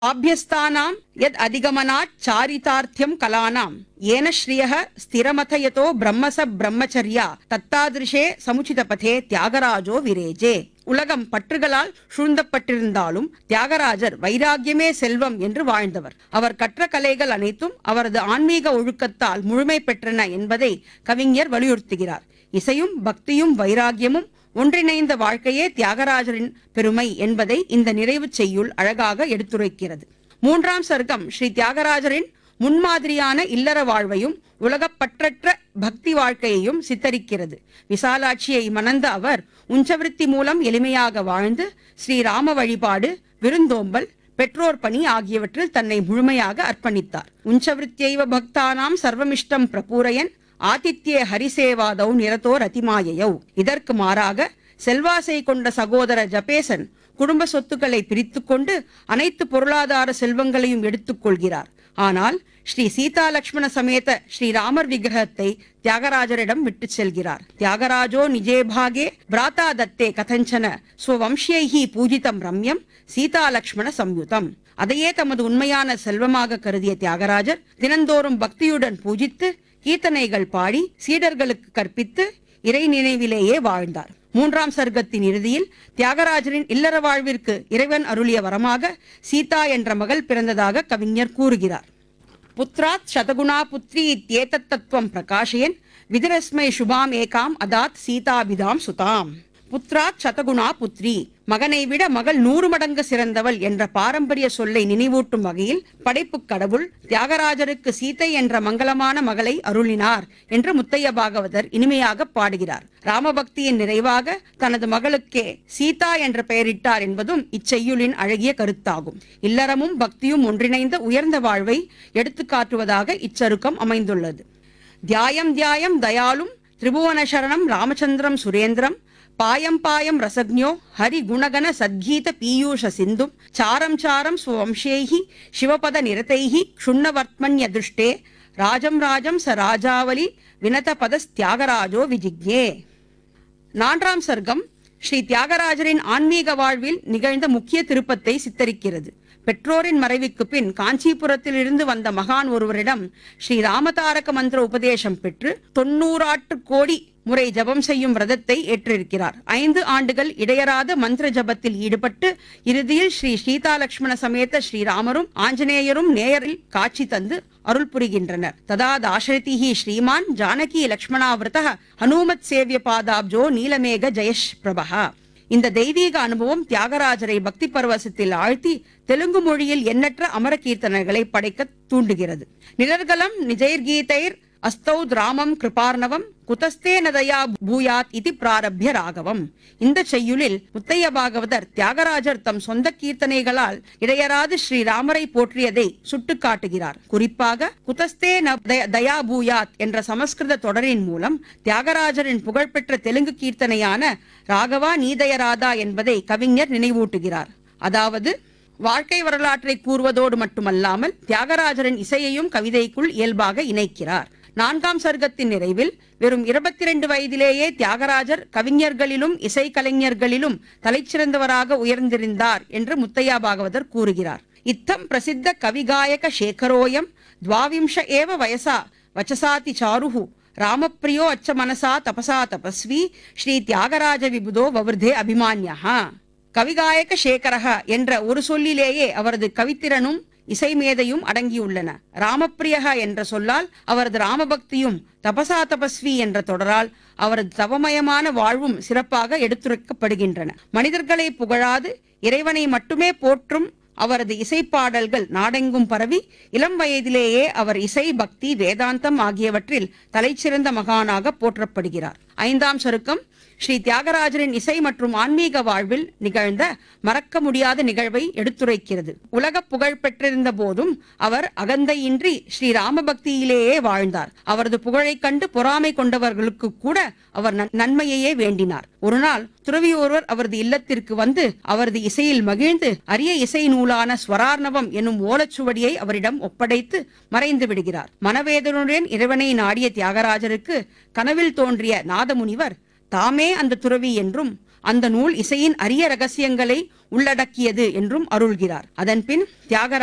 आभ्यस्तानां यद् अधिगमनात् चारितार्थ्यं कलानां येन श्रियः स्थिरमथयतो ब्रह्मस ब्रह्मचर्या தத்தாதிருஷே சமுச்சிதபதே தியாகராஜோ விரேஜே உலகம் பற்றுகளால் சூழ்ந்தப்பட்டிருந்தாலும் தியாகராஜர் வைராக்கியமே செல்வம் என்று வாழ்ந்தவர் அவர் கற்ற கலைகள் அனைத்தும் அவரது ஆன்மீக ஒழுக்கத்தால் முழுமை பெற்றன என்பதை கவிஞர் வலியுறுத்துகிறார் இசையும் பக்தியும் வைராக்கியமும் ஒன்றிணைந்த வாழ்க்கையே தியாகராஜரின் பெருமை என்பதை இந்த நிறைவுச் செய்யுள் அழகாக எடுத்துரைக்கிறது மூன்றாம் சர்க்கம் ஸ்ரீ தியாகராஜரின் முன்மாதிரியான இல்லற வாழ்வையும் உலகப்பற்றற்ற பக்தி வாழ்க்கையையும் சித்தரிக்கிறது விசாலாட்சியை மணந்த அவர் உஞ்சவிருத்தி மூலம் எளிமையாக வாழ்ந்து ஸ்ரீராம வழிபாடு விருந்தோம்பல் பெற்றோர் பணி ஆகியவற்றில் தன்னை முழுமையாக அர்ப்பணித்தார் உஞ்சவிருத்தியைவ பக்தானாம் சர்வமிஷ்டம் பிரபூரையன் ஆதித்யே ஹரிசேவாதௌ நிரதோ ரதிமாயையௌ இதற்கு மாறாக செல்வாசை கொண்ட சகோதர ஜபேசன் குடும்ப சொத்துக்களை பிரித்துக்கொண்டு அனைத்து பொருளாதார செல்வங்களையும் எடுத்துக் கொள்கிறார் ஆனால் ஸ்ரீ சீதா லக்ஷ்மண சமேத ஸ்ரீராமர் விக்கிரகத்தை தியாகராஜரிடம் விட்டுச் செல்கிறார் தியாகராஜோ நிஜே பாகே பிராதா தத்தே கதஞ்சன ஸ்வவம்சியைஹி பூஜிதம் ரம்யம் சீதா லக்ஷ்மண சம்யுதம் அதையே தமது உண்மையான செல்வமாக கருதிய தியாகராஜர் தினந்தோறும் பக்தியுடன் பூஜித்து கீர்த்தனைகள் பாடி சீடர்களுக்கு கற்பித்து இறை நினைவிலேயே வாழ்ந்தார் மூன்றாம் சர்க்கத்தின் இறுதியில் தியாகராஜரின் இல்லற வாழ்விற்கு இறைவன் அருளிய வரமாக சீதா என்ற மகள் பிறந்ததாக கவிஞர் கூறுகிறார் புத்ராத் சதகுணா புத்ரி இத்யேதத் தத்துவம் பிரகாஷயன் விதிரஸ்மை சுபாம் ஏகாம் அதாத் சீதாபிதாம் சுதாம் புத்ராத் சதகுணா புத்ரி மகனை விட மகள் நூறு மடங்கு சிறந்தவள் என்ற பாரம்பரிய சொல்லை நினைவூட்டும் வகையில் படைப்புக் கடவுள் தியாகராஜருக்கு சீதை என்ற மங்களமான மகளை அருளினார் என்று முத்தைய பாகவதர் இனிமையாக பாடுகிறார் ராமபக்தியின் நிறைவாக தனது மகளுக்கே சீதா என்ற பெயரிட்டார் என்பதும் இச்செய்யுளின் அழகிய கருத்தாகும் இல்லறமும் பக்தியும் ஒன்றிணைந்த உயர்ந்த வாழ்வை எடுத்துக்காட்டுவதாக இச்சருக்கம் அமைந்துள்ளது தியாயம் தியாயம் தயாலும் திரிபுவன சரணம் ராமச்சந்திரம் சுரேந்திரம் பாயம் பாயம் ரசக்ஞோ ஹரி குணகன சத்கீத பீயூஷ சிந்தும் சாரம் சாரம் ஸ்வம்சேஹி சிவபத நிரதைஹி க்ஷுண்ணவர்த்மன்ய திருஷ்டே ராஜம் ராஜம் ச ராஜாவலி வினத பதஸ்தியாகராஜோ விஜிக்ஞே நான்காம் சர்க்கம் ஸ்ரீ தியாகராஜரின் ஆன்மீக வாழ்வில் நிகழ்ந்த முக்கிய திருப்பத்தை சித்தரிக்கிறது பெற்றோரின் மறைவுக்கு பின் காஞ்சிபுரத்தில் இருந்து வந்த மகான் ஒருவரிடம் ஸ்ரீ ராமதாரக மந்திர உபதேசம் பெற்று தொண்ணூறாற்று கோடி முறை ஜபம் செய்யும் விரதத்தை ஏற்றிருக்கிறார் ஐந்து ஆண்டுகள் இடையராத மந்திர ஜபத்தில் ஈடுபட்டு இறுதியில் ஸ்ரீ சீதா லக்ஷ்மண சமேத ஸ்ரீராமரும் ஆஞ்சநேயரும் நேயரில் காட்சி தந்து அருள் புரிகின்றனர் ததா தாசரதிஹி ஸ்ரீமான் ஜானகி லக்ஷ்மணாவிரத ஹனுமத் சேவிய பாதாப்ஜோ நீலமேக ஜெயஷ் பிரபஹா இந்த தெய்வீக அனுபவம் தியாகராஜரை பக்தி பரவசத்தில் ஆழ்த்தி தெலுங்கு மொழியில் எண்ணற்ற அமர கீர்த்தனைகளை படைக்க தூண்டுகிறது நிழற்கலம் நிஜைர்கீதைர் அஸ்தௌத் ராமம் கிருபார்ணவம் குதஸ்தே நதயா பூயாத் இது பிராரப்ய ராகவம் இந்த செய்யுளில் முத்தைய பாகவதர் தியாகராஜர் தம் சொந்த கீர்த்தனைகளால் இடையராது ஸ்ரீராமரை போற்றியதை சுட்டுக்காட்டுகிறார் குறிப்பாக குதஸ்தே ந தய- தயா பூயாத் என்ற சமஸ்கிருத தொடரின் மூலம் தியாகராஜரின் புகழ்பெற்ற தெலுங்கு கீர்த்தனையான ராகவா நீதயராதா என்பதை கவிஞர் நினைவூட்டுகிறார் அதாவது வாழ்க்கை வரலாற்றை கூறுவதோடு மட்டுமல்லாமல் தியாகராஜரின் இசையையும் கவிதைக்குள் இயல்பாக இணைக்கிறார் நான்காம் சர்க்கத்தின் நிறைவில் வெறும் இருபத்தி ரெண்டு வயதிலேயே தியாகராஜர் கவிஞர்களிலும் இசைக்கலைஞர்களிலும் தலைச்சிறந்தவராக உயர்ந்திருந்தார் என்று முத்தையா பாகவதர் கூறுகிறார் இத்தம் பிரசித்த கவிகாயக சேகரோயம் துவாவிம்ச ஏவ வயசா வச்சசாதி சாருஹு ராமப்பிரியோ அச்ச மனசா தபசா தபஸ்வி ஸ்ரீ தியாகராஜ விபுதோ வவர்தே அபிமான்யா கவிகாயக சேகரக என்ற ஒரு சொல்லிலேயே அவரது கவித்திறனும் இசைமேதையும் அடங்கியுள்ளன ராமப்பிரியக என்ற சொல்லால் அவரது ராமபக்தியும் தபசா தபஸ்வி என்ற தொடரால் அவரது தவமயமான வாழ்வும் சிறப்பாக எடுத்துரைக்கப்படுகின்றன மனிதர்களை புகழாது இறைவனை மட்டுமே போற்றும் அவரது இசைப்பாடல்கள் நாடெங்கும் பரவி இளம் வயதிலேயே அவர் இசை பக்தி வேதாந்தம் ஆகியவற்றில் தலைச்சிறந்த மகானாக போற்றப்படுகிறார் ஐந்தாம் சருக்கம் ஸ்ரீ தியாகராஜரின் இசை மற்றும் ஆன்மீக வாழ்வில் நிகழ்ந்த மறக்க முடியாத நிகழ்வை எடுத்துரைக்கிறது உலக புகழ் பெற்றிருந்த போதும் அவர் அகந்தையின்றி ஸ்ரீ ராம பக்தியிலேயே வாழ்ந்தார் அவரது புகழைக் கண்டு பொறாமை கொண்டவர்களுக்கு கூட அவர் நன்- நன்மையையே வேண்டினார் ஒரு நாள் துறவி ஒருவர் அவரது இல்லத்திற்கு வந்து அவரது இசையில் மகிழ்ந்து அரிய இசை நூலான ஸ்வரார்ணவம் என்னும் ஓலச்சுவடியை அவரிடம் ஒப்படைத்து மறைந்து விடுகிறார் மனவேதனுடன் இறைவனை நாடிய தியாகராஜருக்கு கனவில் தோன்றிய நாதமுனிவர் தாமே அந்த துறவி என்றும் அந்த நூல் இசையின் அரிய ரகசியங்களை உள்ளடக்கியது என்றும் அருள்கிறார் அதன்பின் தியாகராஜ